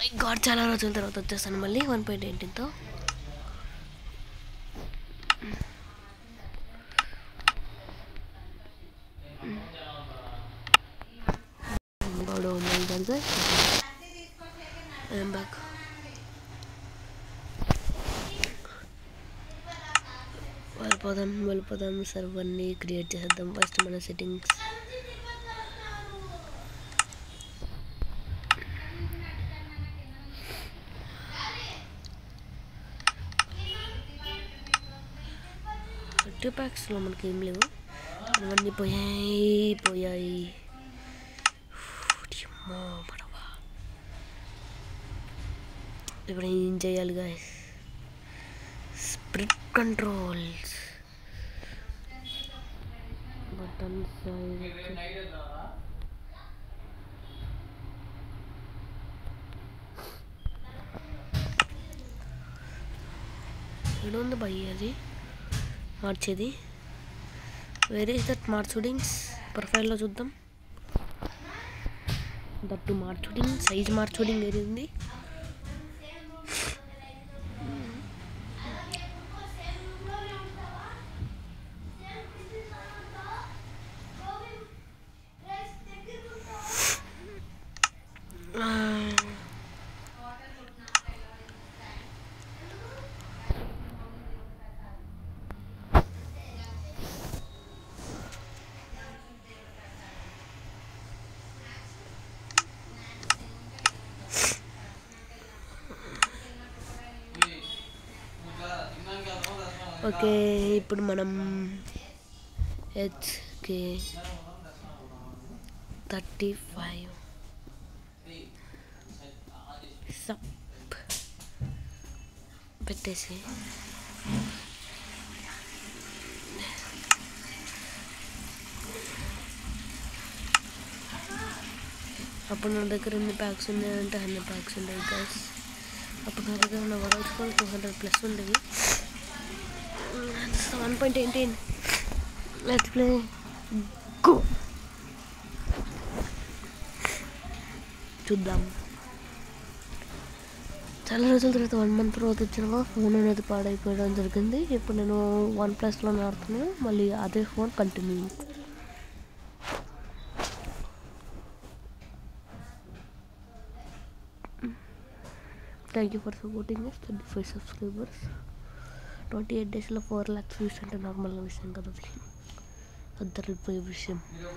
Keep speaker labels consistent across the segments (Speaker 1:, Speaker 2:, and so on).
Speaker 1: My God చాలా రోజుల తర్వాత వచ్చేస్తాను మళ్ళీ వన్ పాయింట్ ఎయిటీన్తో గౌడ ఉన్నాయి దాంతో ఐఎమ్ బ్యాక్ వెళ్ళిపోదాం వెళ్ళిపోదాం సర్వర్ని క్రియేట్ చేసేద్దాం ఫస్ట్ మన సెట్టింగ్స్ టూ ప్యాక్స్లో మనకి ఏం లేవు అవన్నీ పోయాయి పోయాయి అమ్మో, మనవా. ఇప్పుడు ఏం చేయాలి గాయస్ స్ప్రిట్ కంట్రోల్స్ బటన్స్ ఉంది భయ్య అది మార్చేది వేరే ఇస్ దట్ మార్చుడింగ్స్ ప్రొఫైల్లో చూద్దాం దట్టు మార్చుడింగ్ సైజ్ మార్చుడింగ్ ఏది ఉంది ఓకే ఇప్పుడు మనం హెచ్కి థర్టీ ఫైవ్ సప్ పెట్టేసి అప్పుడు నా దగ్గర ఎన్ని ప్యాక్స్ ఉన్నాయంటే హండ్రెడ్ ప్యాక్స్ ఉండేవి గైస్ అప్పుడు నా దగ్గర ఉన్న వరల్స్ కూడా టూ హండ్రెడ్ ప్లస్ ఉండేవి one point eighteen let's play go చూద్దాం చాలా రోజుల తర్వాత వన్ మంత్ తర్వాత వచ్చిన ఫోన్ అనేది పాడైపోవడం జరిగింది ఇప్పుడు నేను వన్ ప్లస్లో ఆడుతున్నాను మళ్ళీ అదే phone continue thank you for supporting S twenty five subscribers twenty eight డేస్లో ఫోర్ ల్యాక్స్ వ్యూస్ అంటే నార్మల్ విషయం కదా అది అద్దరిపోయే విషయం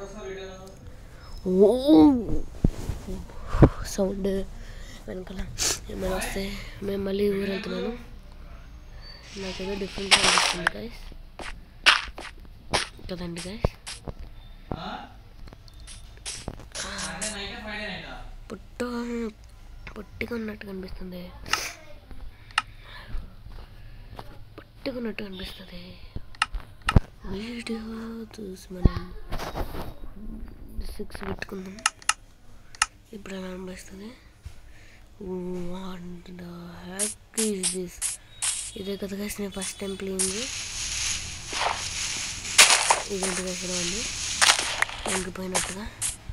Speaker 1: ఓ సౌండ్ వెనకాల ఏమైనా వస్తే మేము మళ్ళీ ఊరు వెళ్తున్నాను నాకేదో డిఫరెంట్గా అనిపిస్తుంది గైస్ కదండి గైస్ పుట్ట పొట్టిగా ఉన్నట్టు కనిపిస్తుంది పొట్టిగా ఉన్నట్టు కనిపిస్తుంది వీడియో చూసి మనం సిక్స్ పెట్టుకుందాం ఇప్పుడు ఎలా అనిపిస్తుంది what the heck is this ఇదే కదా guys నేను ఫస్ట్ టైం ప్లేయింగ్ ఇదేంటి దగ్గర ఉంది వంగిపోయినట్టుగా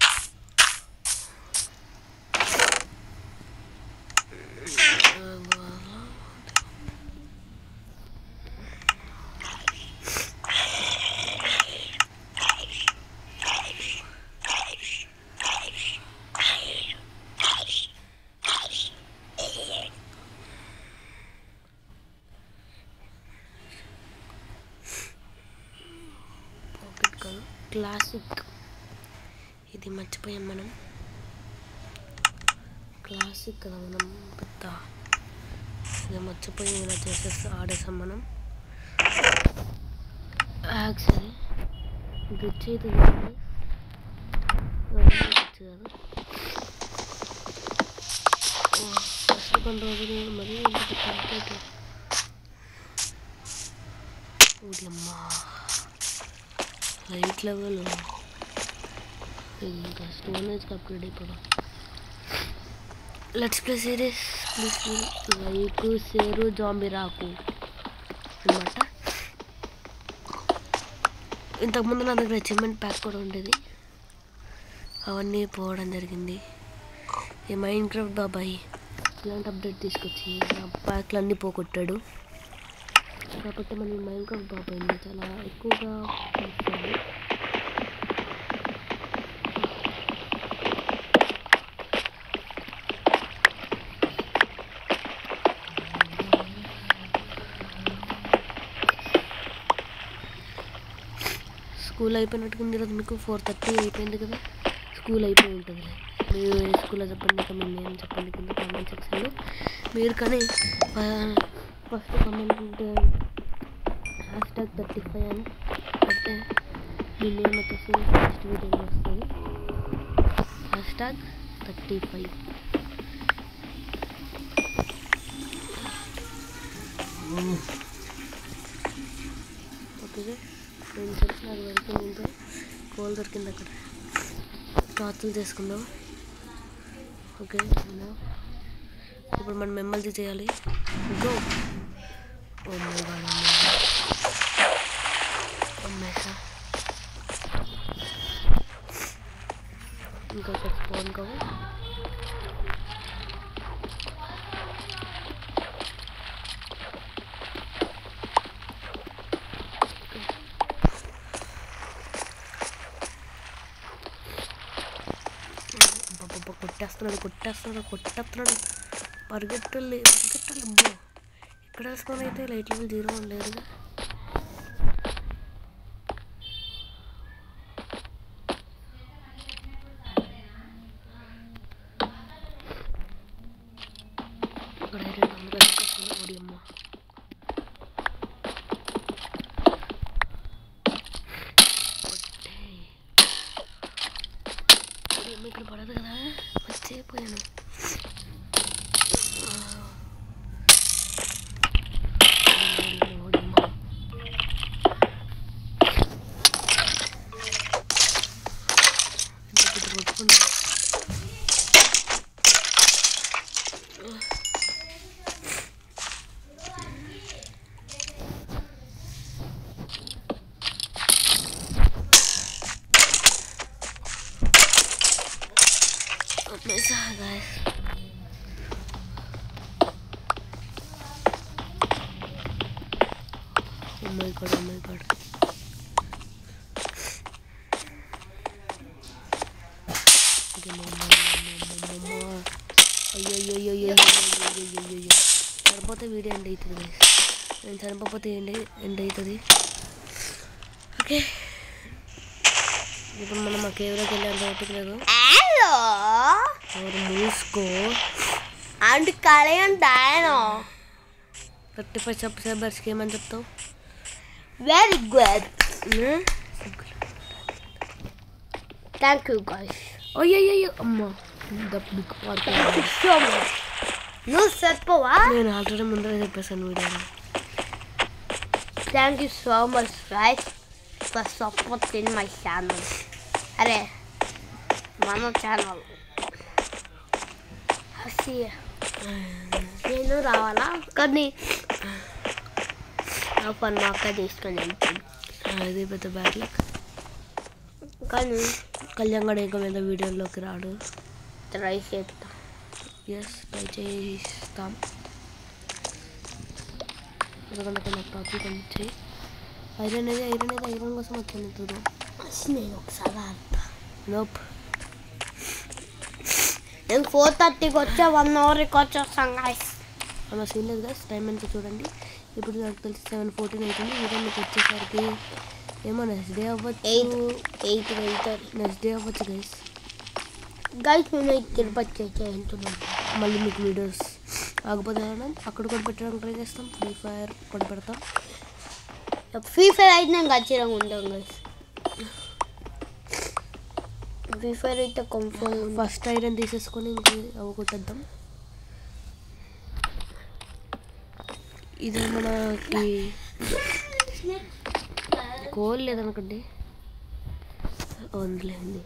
Speaker 1: పాకెట్ కాదు క్లాసిక్ ఇది మర్చిపోయాం మనం క్లాసిక్ కదా మనం పెద్ద ఇది మర్చిపోయి ఇలా చేసేసి ఆడేసాం మనం యాక్స్ అది గ్లిచ్ అయితే కాదు గ్లిచ్ కాదు ఫస్ట్ కొన్ని రోజులు మరీ ఇంటికి కంప్లీట్ ఊరి అమ్మా లైట్ లెవెల్ ఇంకా స్టోరేజ్కి అప్గ్రేడ్ అయిపోదాం let's play series please like share zombie రాకు అనమాట ఇంతకుముందు నా దగ్గర అచీవ్మెంట్ ప్యాక్ కూడా ఉండేది అవన్నీ పోవడం జరిగింది ఈ మైండ్ క్రాఫ్ట్ బాబాయ్ ఇలాంటి అప్డేట్ తీసుకొచ్చి నా బ్యాక్లు అన్నీ పోగొట్టాడు కాబట్టి మన మైండ్ క్రాఫ్ట్ బాబాయ్ని చాలా ఎక్కువగా పిలుస్తాడు స్కూల్ అయిపోయినట్టుగా ఈరోజు మీకు ఫోర్ థర్టీ అయిపోయింది కదా స్కూల్ అయిపోయి ఉంటుంది మీరు ఏ స్కూల్లో చెప్పండి ఇంకా మీ నేమ్ చెప్పండి కింద కామెంట్ సెక్షన్లో మీరు కానీ first comment hash tag thirty five అని అంటే మీ నేమ్ వచ్చేసి నెక్స్ట్ వీడియోలో వస్తుంది hash tag thirty five okay నేను తెలిసిన వరకు ఏంటో కోల్ దొరికింది అక్కడ టార్చులు చేసుకుందాం ఓకే అవునా? ఇప్పుడు మనం ఎమ్మెల్సీ చేయాలి గో ఓ మై గాడ్ అమ్మేసా ఇంకా ఇక్కడ స్పాన్ కావు అబ్బబ్బబ్బ, కొట్టేస్తున్నాడు కొట్టేస్తున్నాడు కొట్టేస్తున్నాడు పరిగెట్టాలి పరిగెట్టాలి అబ్బో ఇక్కడ స్పాన్ అయితే లైట్ లెవెల్ జీరో ఉండేది ఇక్కడ ఐరన్ అందుకని వస్తుంది ఓడి అమ్మ కొట్టేయ్. ఓడి అమ్మ ఇక్కడ పడదు కదా మర్చిపోయాను ఓడి అమ్మ, ఓడి అమ్మ. ఇంత పెద్ద కొట్టుకున్నా Mesa, guys. Oh my god, oh my god. Okay, mama, mama, mama. అయ్యో అయ్యో అయ్యో అయ్యో అయ్యో అయ్యో అయ్యో అయ్యో చనిపోతే వీడియో ఎండ్ అవుతుంది guys. నేను చనిపోతే ఎండ్ ఎండ్ అవుతుంది ఓకే ఇప్పుడు మనం మా కేవలోకి వెళ్ళి అంత ఓపిక లేదు
Speaker 2: హలో
Speaker 1: ఎవరు మూసుకో
Speaker 2: అండ్ కళ్యాణ్ డాయనో
Speaker 1: థర్టీ ఫైవ్ సబ్స్క్రైబర్స్కి ఏమని చెప్తావు
Speaker 2: very good
Speaker 1: um?
Speaker 2: Thank you guys
Speaker 1: అయ్యయ్యో అమ్మ డబ్బు పార్టీ
Speaker 2: సో మచ్ నువ్వు చెప్పవా
Speaker 1: నేను ఆల్రెడీ ముందరే చెప్పేసాను వీడియోలో
Speaker 2: thank you so much guys for support in my channel అరే మన ఛానల్ హసి నేను రావాలా కానీ నా పని మా అక్క తీసుకొని వెళ్తాను
Speaker 1: అది పెద్ద బ్యాడ్ లక్
Speaker 2: కానీ
Speaker 1: కళ్యాణ్ గడ ఇంకా మీద వీడియోలోకి రాడు
Speaker 2: ట్రై చేస్తా
Speaker 1: ఎస్ ట్రై చేస్తాం ఎందుకంటే నాకు టాపిక్ పంపించి ఐరన్ అనేది ఐరన్ అనేది ఐరన్ కోసం వచ్చాను చూడు
Speaker 2: నేను ఒకసారి ఆడతా
Speaker 1: నోప్
Speaker 2: నేను ఫోర్ థర్టీకి వచ్చే వన్ అవర్కి వచ్చేస్తాను గాయస్
Speaker 1: అలా సీన్ లేదు కదా టైం ఎంత చూడండి ఇప్పుడు నాకు తెలిసి సెవెన్ ఫోర్టీన్ అవుతుంది ఈరోజు మీకు వచ్చేసరికి ఏమో నెక్స్ట్ డే అవ్వచ్చు
Speaker 2: ఎయిట్ ఎయిట్ వెళ్తారు
Speaker 1: నెక్స్ట్ డే అవ్వచ్చు గైస్
Speaker 2: గైస్ నేను ఈ తిరుపతి చేయించున్నాను
Speaker 1: మళ్ళీ మీకు వీడియోస్ ఆగిపోతే వెళ్ళడం అక్కడ కూడా పెట్టడానికి ట్రై చేస్తాం ఫ్రీ ఫైర్ కూడా పెడతాం
Speaker 2: ఫ్రీ ఫైర్ అయితే నేను ఖచ్చితంగా ఉంటాను గైస్ ఫ్రీ ఫైర్ అయితే కన్ఫర్మ్
Speaker 1: ఫస్ట్ ఐరన్ తీసేసుకొని ఇంక అవి కొట్టేద్దాం ఇది మనకి కోల్ లేదనుకోండి ఓన్లీ ఉంది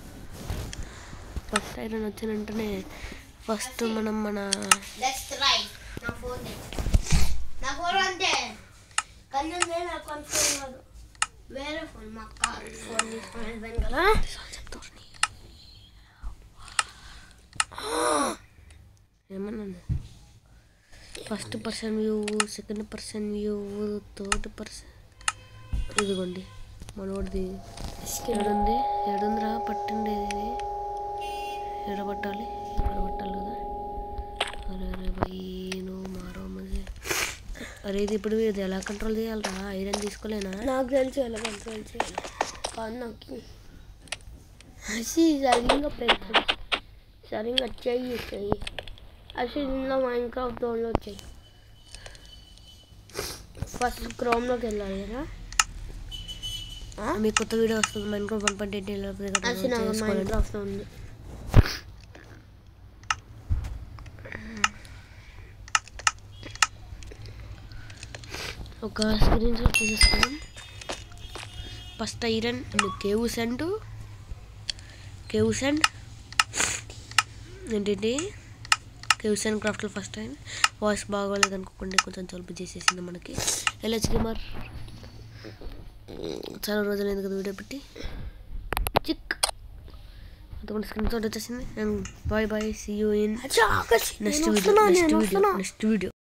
Speaker 1: ఫస్ట్ ఐరన్ వచ్చిన వెంటనే ఫస్ట్ మనం మన
Speaker 2: లెట్స్ ట్రై నా ఫోన్ నా ఫోన్ అంటే కన్ను నేను కన్ఫర్మ్ కాదు వేరే ఫోన్ మా అక్క ఫోన్ తీసుకొని వెళ్ళిపోయాను కదా
Speaker 1: ఏమన్నాను first person view second person view third person ఇదిగోండి మనోడిది ఏడుంది ఏడుందిరా పట్టండి ఇది ఎడ పట్టాలి ఎక్కడ పట్టాలి కదా అరే అరే భయ్ నువ్వు మారో మజే అరే ఇది ఇప్పుడు ఇది ఎలా కంట్రోల్ చేయాలరా ఐరన్ తీసుకోలేనా
Speaker 2: నాకు తెలుసు ఎలా కంట్రోల్ చేయాలి కానీ నాకు అది సరిగ్గా పెట్టదు సరిగ్గా చెయ్యి చెయ్యి అసలు ఇందులో మైండ్ క్రాఫ్ట్ డౌన్లోడ్ చెయ్యి ఫస్ట్ క్రోమ్లోకి వెళ్ళాలి కదా
Speaker 1: మీకు కొత్త వీడియో వస్తుంది Minecraft one point eight
Speaker 2: అసలు నాకు మైండ్ క్రాఫ్ట్ ఉంది
Speaker 1: ఒక స్క్రీన్ షాట్ తీసేసుకున్నాం first iron and cave send cave send ఏంటంటే కేవ్ సెండ్ క్రాఫ్ట్లో ఫస్ట్ టైం వాయిస్ బాగోలేదు అనుకోకుండా కొంచెం జలుబు చేసేసింది మనకి ఎల్హెచ్ గేమర్ చాలా రోజులు ఎందుకు వీడియో పెట్టి చిక్ అంతకుండా స్క్రీన్ షాట్ వచ్చేసింది and bye bye see you in next video next video next video